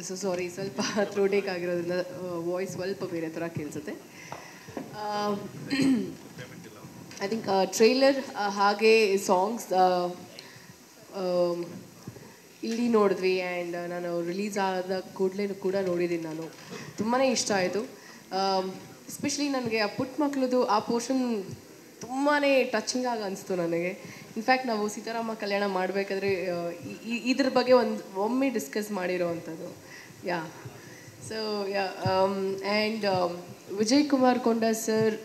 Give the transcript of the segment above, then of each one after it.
So sorry ಸ್ವಲ್ಪ ಥ್ರೋಟೇಕ್ ಆಗಿರೋದ್ರಿಂದ voice ಸ್ವಲ್ಪ ಬೇರೆ ಥರ ಕೇಳಿಸುತ್ತೆ ಐ ಥಿಂಕ್ ಟ್ರೈಲರ್ ಹಾಗೆ ಸಾಂಗ್ಸ್ ಇಲ್ಲಿ ನೋಡಿದ್ವಿ ಆ್ಯಂಡ್ ನಾನು ರಿಲೀಸ್ ಆದ ಕೂಡಲೇ ಕೂಡ ನೋಡಿದ್ದೀನಿ ನಾನು ತುಂಬಾ ಇಷ್ಟ ಆಯಿತು ಎಸ್ಪೆಷಲಿ ನನಗೆ ಆ ಪುಟ್ಟ ಮಕ್ಳದು ಆ ಪೋರ್ಷನ್ ತುಂಬಾ ಟಚಿಂಗ್ ಆಗಿ ಅನಿಸ್ತು ನನಗೆ ಇನ್ಫ್ಯಾಕ್ಟ್ ನಾವು ಸೀತಾರಾಮ ಕಲ್ಯಾಣ ಮಾಡಬೇಕಾದ್ರೆ ಇದ್ರ ಬಗ್ಗೆ ಒಂದು ಒಮ್ಮೆ ಡಿಸ್ಕಸ್ ಮಾಡಿರೋ ಅಂಥದ್ದು yeah so yeah and Vijay Kumar Konda sir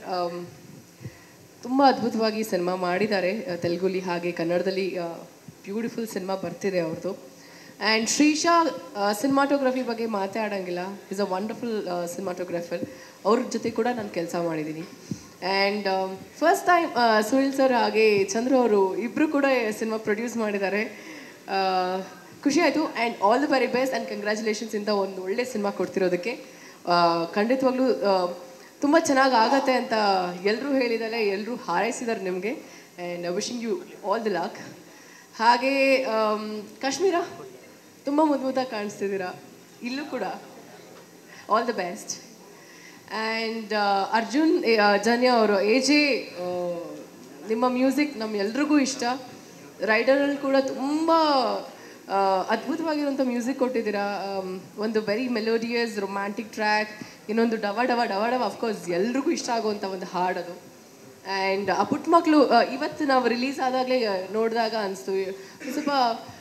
ತುಂಬ ಅದ್ಭುತವಾಗಿ ಸಿನಿಮಾ ಮಾಡಿದ್ದಾರೆ ಆ, ತೆಲುಗುಲಿ ಹಾಗೆ ಕನ್ನಡದಲ್ಲಿ ಬ್ಯೂಟಿಫುಲ್ ಸಿನಿಮಾ ಬರ್ತಿದೆ ಅವ್ರದ್ದು ಆ್ಯಂಡ್ ಶ್ರೀಶಾ ಸಿನಿಮಾಟೋಗ್ರಫಿ ಬಗ್ಗೆ ಮಾತಾಡೋಂಗಿಲ್ಲ ಇಸ್ ಅ ವಂಡರ್ಫುಲ್ ಸಿನಿಮಾಟೋಗ್ರಾಫರ್ ಅವ್ರ ಜೊತೆ ಕೂಡ ನಾನು ಕೆಲಸ ಮಾಡಿದ್ದೀನಿ and first time Sunil sir ಹಾಗೆ ಚಂದ್ರು ಅವರು ಇಬ್ಬರು ಕೂಡ ಸಿನಿಮಾ ಪ್ರೊಡ್ಯೂಸ್ ಮಾಡಿದ್ದಾರೆ ಆ, ಖುಷಿ ಆಯಿತು and all the very best and congratulations ಇಂದ ಒಂದು ಒಳ್ಳೆ ಸಿನಿಮಾ ಕೊಡ್ತಿರೋದಕ್ಕೆ ಆ, ಖಂಡಿತವಾಗ್ಲೂ ತುಂಬ ಚೆನ್ನಾಗಿ ಆಗತ್ತೆ ಅಂತ ಎಲ್ಲರೂ ಹೇಳಿದ್ದಾರೆ ಎಲ್ಲರೂ ಹಾರೈಸಿದ್ದಾರೆ ನಿಮಗೆ and wishing you all the luck ಹಾಗೆ ಆಮ್, ಕಾಶ್ಮೀರ ತುಂಬ ಮುದ್ದು ಮುದ್ದಾಗಿ ಕಾಣಿಸ್ತಿದ್ದೀರಾ ಇಲ್ಲೂ ಕೂಡ all the best and Arjun Janya ಅವರು ಎ ಜೆ ನಿಮ್ಮ ಮ್ಯೂಸಿಕ್ ನಮ್ಮ ಎಲ್ರಿಗೂ ಇಷ್ಟ ರೈಡರಲ್ಲಿ ಕೂಡ ತುಂಬ ಅದ್ಭುತವಾಗಿರುವಂಥ ಮ್ಯೂಸಿಕ್ ಕೊಟ್ಟಿದ್ದೀರಾ ಆಮ್, ಒಂದು ವೆರಿ ಮೆಲೋಡಿಯಸ್ ರೊಮ್ಯಾಂಟಿಕ್ ಟ್ರ್ಯಾಕ್ ಇನ್ನೊಂದು ಡವ ಡವ ಡವ ಡವ ಅಫ್ಕೋರ್ಸ್ ಎಲ್ರಿಗೂ ಇಷ್ಟ ಆಗುವಂಥ ಒಂದು ಹಾಡದು ಆ್ಯಂಡ್ ಆ ಪುಟ್ಟ ಮಕ್ಕಳು ಇವತ್ತು ನಾವು ರಿಲೀಸ್ ಆದಾಗಲೇ ನೋಡಿದಾಗ ಅನಿಸ್ತು ಸ್ವಲ್ಪ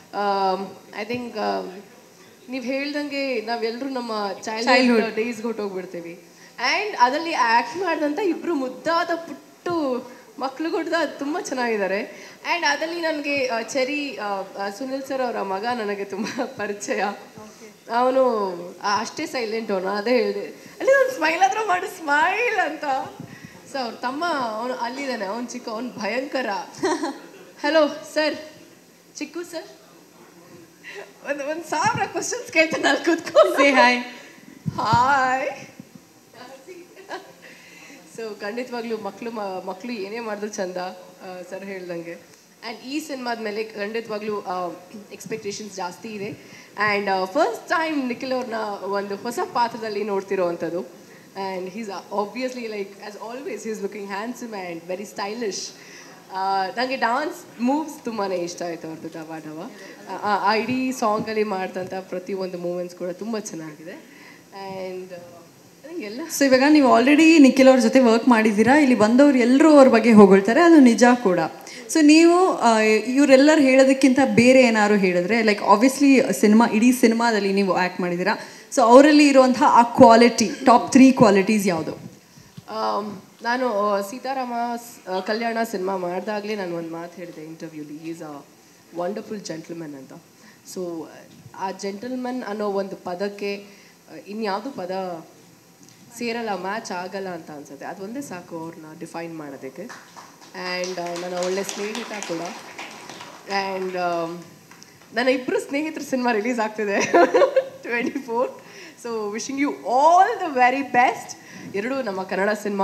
ಐ ಥಿಂಕ್ ನೀವು ಹೇಳ್ದಂಗೆ ನಾವೆಲ್ಲರೂ ನಮ್ಮ ಚೈಲ್ಡ್ಹುಡ್ ಡೇಸ್ಗೆ ಹೊಟ್ಟೋಗ್ಬಿಡ್ತೀವಿ ಆ್ಯಂಡ್ ಅದರಲ್ಲಿ ಆ್ಯಕ್ಟ್ ಮಾಡಿದಂಥ ಇಬ್ಬರು ಮುದ್ದಾದ ಪುಟ್ಟು ಮಕ್ಕಳು ಕೂಡ ತುಂಬ ಚೆನ್ನಾಗಿದ್ದಾರೆ ಆ್ಯಂಡ್ ಅದರಲ್ಲಿ ನನಗೆ ಚೆರಿ ಆ, ಆ, ಸುನಿಲ್ ಸರ್ ಅವರ ಮಗ ನನಗೆ ತುಂಬ ಪರಿಚಯ ಅವನು ಅಷ್ಟೇ ಸೈಲೆಂಟ್ ಅವನು ಅದೇ ಹೇಳಿದೆ ಅಲ್ಲಿ ಒಂದು ಸ್ಮೈಲ್ ಆದರೂ ಮಾಡಿ ಸ್ಮೈಲ್ ಅಂತ ಸೊ ಅವ್ರ ತಮ್ಮ ಅವನು ಅಲ್ಲಿದ್ದಾನೆ ಅವನು ಚಿಕ್ಕ ಅವನು ಭಯಂಕರ ಹಲೋ ಸರ್ ಚಿಕ್ಕು ಸರ್ ಒಂದು ಒಂದು ಸಾವಿರ ಕ್ವಶನ್ಸ್ ಕೇಳ್ತಾನೆ ಅಲ್ಲಿ ಕೂತ್ಕೊಂಡು Say hi. ಹಾಯ್ ಸೊ ಖಂಡಿತವಾಗ್ಲೂ ಮಕ್ಕಳು ಮಕ್ಕಳು ಏನೇ ಮಾಡಿದ್ರು ಚಂದ ಸರ್ ಹೇಳ್ದಂಗೆ ಆ್ಯಂಡ್ ಈ ಸಿನಿಮಾದ ಮೇಲೆ ಖಂಡಿತವಾಗ್ಲೂ ಎಕ್ಸ್ಪೆಕ್ಟೇಷನ್ಸ್ ಜಾಸ್ತಿ ಇದೆ ಆ್ಯಂಡ್ ಫಸ್ಟ್ ಟೈಮ್ ನಿಖಿಲ್ ಅವ್ರನ್ನ ಒಂದು ಹೊಸ ಪಾತ್ರದಲ್ಲಿ ನೋಡ್ತಿರೋ ಅಂಥದ್ದು and he's obviously like as always is looking handsome and very stylish ನನಗೆ ಡಾನ್ಸ್ ಮೂವ್ಸ್ ತುಂಬಾ ಇಷ್ಟ ಆಯಿತು ಅವ್ರದ್ದು ಡವ ಡವ ಆ- ಆ ಇಡೀ ಸಾಂಗಲ್ಲಿ ಮಾಡ್ದಂಥ ಪ್ರತಿಯೊಂದು ಮೂಮೆಂಟ್ಸ್ ಕೂಡ ತುಂಬ ಚೆನ್ನಾಗಿದೆ ಆ್ಯಂಡ್ ಎಲ್ಲ ಸೊ ಇವಾಗ ನೀವು ಆಲ್ರೆಡಿ ನಿಖಿಲ್ ಅವ್ರ ಜೊತೆ ವರ್ಕ್ ಮಾಡಿದ್ದೀರಾ ಇಲ್ಲಿ ಬಂದವ್ರು ಎಲ್ಲರೂ ಅವ್ರ ಬಗ್ಗೆ ಹೊಗಳ್ತಾರೆ ಅದು ನಿಜ ಕೂಡ ಸೊ ನೀವು ಆ, ಇವರೆಲ್ಲರೂ ಹೇಳೋದಕ್ಕಿಂತ ಬೇರೆ ಏನಾದ್ರು ಹೇಳಿದ್ರೆ ಲೈಕ್ ಆಬ್ವಿಯಸ್ಲಿ ಸಿನಿಮಾ ಇಡೀ ಸಿನಿಮಾದಲ್ಲಿ ನೀವು ಆ್ಯಕ್ಟ್ ಮಾಡಿದ್ದೀರಾ ಸೊ ಅವರಲ್ಲಿ ಇರುವಂತಹ ಆ ಕ್ವಾಲಿಟಿ ಟಾಪ್ ತ್ರೀ ಕ್ವಾಲಿಟೀಸ್ ಯಾವುದು ಆಮ್, ನಾನು ಆ, ಸೀತಾರಾಮ ಸ್- ಆ, ಕಲ್ಯಾಣ ಸಿನಿಮಾ ಮಾಡಿದಾಗಲೇ ನಾನು ಒಂದು ಮಾತು ಹೇಳಿದೆ ಇಂಟರ್ವ್ಯೂಲಿ ಈಸ್ ಅ ವಂಡರ್ಫುಲ್ ಜೆಂಟ್ಲ್ಮನ್ ಅಂತ ಸೊ ಆ ಜೆಂಟಲ್ಮನ್ ಅನ್ನೋ ಒಂದು ಪದಕ್ಕೆ ಆ, ಇನ್ಯಾವುದು ಪದ ಸೇರಲ್ಲ ಮ್ಯಾಚ್ ಆಗಲ್ಲ ಅಂತ ಅನ್ಸುತ್ತೆ ಅದೊಂದೇ ಸಾಕು ಅವ್ರನ್ನ ಡಿಫೈನ್ ಮಾಡೋದಕ್ಕೆ ಆ್ಯಂಡ್ ನನ್ನ ಒಳ್ಳೆ ಸ್ನೇಹಿತ ಕೂಡ ಆ್ಯಂಡ್ ನನ್ನ ಇಬ್ಬರು ಸ್ನೇಹಿತರ ಸಿನಿಮಾ ರಿಲೀಸ್ ಆಗ್ತಿದೆ twenty four so wishing you all the very best ಎರಡು ನಮ್ಮ ಕನ್ನಡ ಸಿನಿಮಾ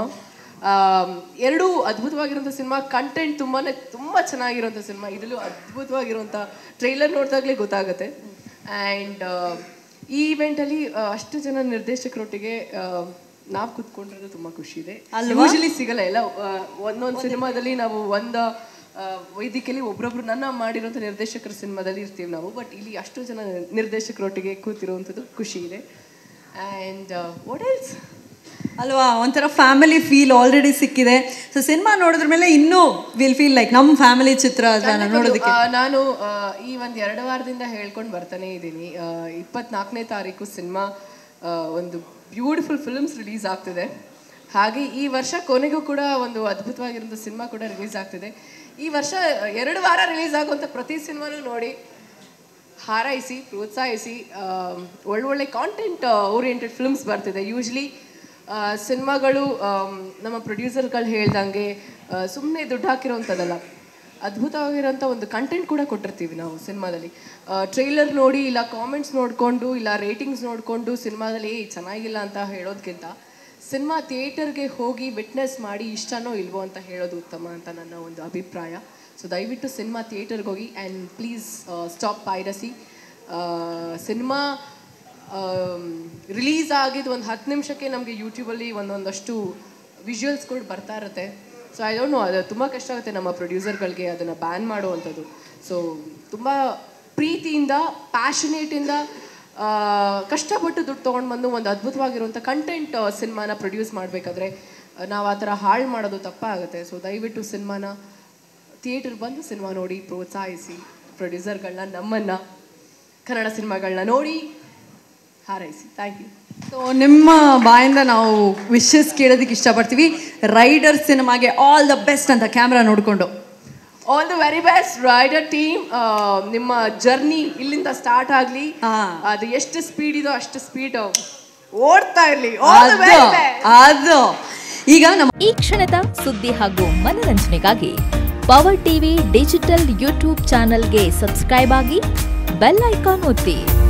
ಎರಡೂ ಅದ್ಭುತವಾಗಿರುವಂಥ ಸಿನಿಮಾ ಕಂಟೆಂಟ್ ತುಂಬಾ ತುಂಬ ಚೆನ್ನಾಗಿರುವಂಥ ಸಿನಿಮಾ ಇದರಲ್ಲೂ ಅದ್ಭುತವಾಗಿರುವಂಥ ಟ್ರೈಲರ್ ನೋಡಿದಾಗಲೇ ಗೊತ್ತಾಗುತ್ತೆ ಆ್ಯಂಡ್ ಈ ಇವೆಂಟಲ್ಲಿ ಅಷ್ಟು ಜನ ನಿರ್ದೇಶಕರೊಟ್ಟಿಗೆ ನಾವು ಕುತ್ಕೊಂಡಿರೋದು ತುಂಬ ಖುಷಿ ಇದೆ ಯೂಶಲಿ ಸಿಗಲ್ಲ ಎಲ್ಲ ಆ, ಒಂದೊಂದು ಸಿನಿಮಾದಲ್ಲಿ ನಾವು ಒಂದು ಆ, ವೇದಿಕೆಯಲ್ಲಿ ಒಬ್ರೊಬ್ರು ನನ್ನ ಮಾಡಿರೋಂಥ ನಿರ್ದೇಶಕರ ಸಿನಿಮಾದಲ್ಲಿ ಇರ್ತೀವಿ ನಾವು ಬಟ್ ಇಲ್ಲಿ ಅಷ್ಟು ಜನ ನಿರ್ದೇಶಕರೊಟ್ಟಿಗೆ ಕೂತಿರುವಂಥದ್ದು ಖುಷಿ ಇದೆ ಆ್ಯಂಡ್ ವಾಟ್ ಎಲ್ಸ್ ಅಲ್ವಾ ಒಂಥರ ಫ್ಯಾಮಿಲಿ ಫೀಲ್ ಆಲ್ರೆಡಿ ಸಿಕ್ಕಿದೆ ಸೊ ಸಿನಿಮಾ ನೋಡಿದ್ರ ಮೇಲೆ ಇನ್ನೂ ವಿಲ್ ಫೀಲ್ ಲೈಕ್ ನಮ್ಮ ಫ್ಯಾಮಿಲಿ ಚಿತ್ರ ಅದನ್ನ ನೋಡೋದಕ್ಕೆ ಆ, ನಾನು ಆ, ಈ ಒಂದು ಎರಡು ವಾರದಿಂದ ಹೇಳ್ಕೊಂಡು ಬರ್ತಾನೆ ಇದ್ದೀನಿ ಇಪ್ಪತ್ನಾಲ್ಕನೇ ತಾರೀಕು ಸಿನಿಮಾ ಒಂದು ಬ್ಯೂಟಿಫುಲ್ ಫಿಲ್ಮ್ಸ್ ರಿಲೀಸ್ ಆಗ್ತಿದೆ ಹಾಗೆ ಈ ವರ್ಷ ಕೊನೆಗೂ ಕೂಡ ಒಂದು ಅದ್ಭುತವಾಗಿರುವಂಥ ಸಿನಿಮಾ ಕೂಡ ರಿಲೀಸ್ ಆಗ್ತಿದೆ ಈ ವರ್ಷ ಎರಡು ವಾರ ರಿಲೀಸ್ ಆಗುವಂಥ ಪ್ರತಿ ಸಿನಿಮಾನೂ ನೋಡಿ ಹಾರೈಸಿ ಪ್ರೋತ್ಸಾಹಿಸಿ ಆಮ್, ಒಳ್ಳೊಳ್ಳೆ ಕಾಂಟೆಂಟ್ ಓರಿಯೆಂಟೆಡ್ ಫಿಲ್ಮ್ಸ್ ಬರ್ತಿದೆ ಯೂಶ್ವಲಿ ಸಿನಿಮಾಗಳು ಆಮ್, ನಮ್ಮ ಪ್ರೊಡ್ಯೂಸರ್ಗಳು ಹೇಳ್ದಂಗೆ ಸುಮ್ಮನೆ ದುಡ್ಡು ಹಾಕಿರೋವಂಥದ್ದಲ್ಲ ಅದ್ಭುತವಾಗಿರೋಂಥ ಒಂದು ಕಂಟೆಂಟ್ ಕೂಡ ಕೊಟ್ಟಿರ್ತೀವಿ ನಾವು ಸಿನಿಮಾದಲ್ಲಿ ಟ್ರೈಲರ್ ನೋಡಿ ಇಲ್ಲ ಕಾಮೆಂಟ್ಸ್ ನೋಡಿಕೊಂಡು ಇಲ್ಲ ರೇಟಿಂಗ್ಸ್ ನೋಡಿಕೊಂಡು ಸಿನಿಮಾದಲ್ಲಿ ಏಯ್ ಚೆನ್ನಾಗಿಲ್ಲ ಅಂತ ಹೇಳೋದಕ್ಕಿಂತ ಸಿನಿಮಾ ಥಿಯೇಟರ್ಗೆ ಹೋಗಿ ವಿಟ್ನೆಸ್ ಮಾಡಿ ಇಷ್ಟನೋ ಇಲ್ವೋ ಅಂತ ಹೇಳೋದು ಉತ್ತಮ ಅಂತ ನನ್ನ ಒಂದು ಅಭಿಪ್ರಾಯ ಸೊ ದಯವಿಟ್ಟು ಸಿನಿಮಾ ಥಿಯೇಟರ್ಗೆ ಹೋಗಿ and please stop piracy cinema release ಆಗಿದ್ದು ಒಂದು ಹತ್ತು ನಿಮಿಷಕ್ಕೆ ನಮಗೆ ಯೂಟ್ಯೂಬಲ್ಲಿ ಒಂದೊಂದಷ್ಟು ವಿಜುವಲ್ಸ್ಗಳು ಬರ್ತಾ ಇರುತ್ತೆ ಸೊ ಐ ಡೋಂಟ್ ನೋ ಅದು ತುಂಬ ಕಷ್ಟ ಆಗುತ್ತೆ ನಮ್ಮ ಪ್ರೊಡ್ಯೂಸರ್ಗಳಿಗೆ ಅದನ್ನು ಬ್ಯಾನ್ ಮಾಡುವಂಥದ್ದು ಸೊ ತುಂಬ ಪ್ರೀತಿಯಿಂದ ಪ್ಯಾಷನೇಟಿಂದ ಕಷ್ಟಪಟ್ಟು ದುಡ್ಡು ತೊಗೊಂಡು ಬಂದು ಒಂದು ಅದ್ಭುತವಾಗಿರುವಂಥ ಕಂಟೆಂಟ್ ಸಿನಿಮಾನ ಪ್ರೊಡ್ಯೂಸ್ ಮಾಡಬೇಕಾದ್ರೆ ನಾವು ಆ ಥರ ಹಾಳು ಮಾಡೋದು ತಪ್ಪಾಗುತ್ತೆ ಸೊ ದಯವಿಟ್ಟು ಸಿನಿಮಾನ ಥಿಯೇಟರ್ ಬಂದು ಸಿನಿಮಾ ನೋಡಿ ಪ್ರೋತ್ಸಾಹಿಸಿ ಪ್ರೊಡ್ಯೂಸರ್ಗಳನ್ನ ನಮ್ಮನ್ನು ಕನ್ನಡ ಸಿನಿಮಾಗಳನ್ನ ನೋಡಿ ಹಾರೈಸಿ ಥ್ಯಾಂಕ್ ಯು ಸೊ ನಿಮ್ಮ ಬಾಯಿಂದ ನಾವು ವಿಶಸ್ ಕೇಳೋದಕ್ಕೆ ಇಷ್ಟಪಡ್ತೀವಿ ರೈಡರ್ ಸಿನಿಮಾಗೆ ಆಲ್ ದ ಬೆಸ್ಟ್ ಅಂತ ಕ್ಯಾಮ್ರಾ ನೋಡಿಕೊಂಡು all the very best Rider team ನಿಮ್ಮ ಜರ್ನಿ ಇಲ್ಲಿಂದ ಸ್ಟಾರ್ಟ್ ಆಗಲಿ ಹಾ. ಅದು ಎಷ್ಟು ಸ್ಪೀಡ್ ಇದೋ ಅಷ್ಟು ಸ್ಪೀಡ್ ಓಡ್ತಾ ಇರಲಿ ಆಲ್ ದ ಅದು ವೆರಿ ಬೆಸ್ಟ್ ಅದು ಈಗ ನಮ್ಮ ಈ ಕ್ಷಣದ ಸುದ್ದಿ ಹಾಗೂ ಮನರಂಜನೆಗಾಗಿ ಪವರ್ ಟಿವಿ ಡಿಜಿಟಲ್ ಯೂಟ್ಯೂಬ್ ಚಾನೆಲ್ಗೆ ಸಬ್ಸ್ಕ್ರೈಬ್ ಆಗಿ ಬೆಲ್ ಐಕಾನ್ ಒತ್ತಿ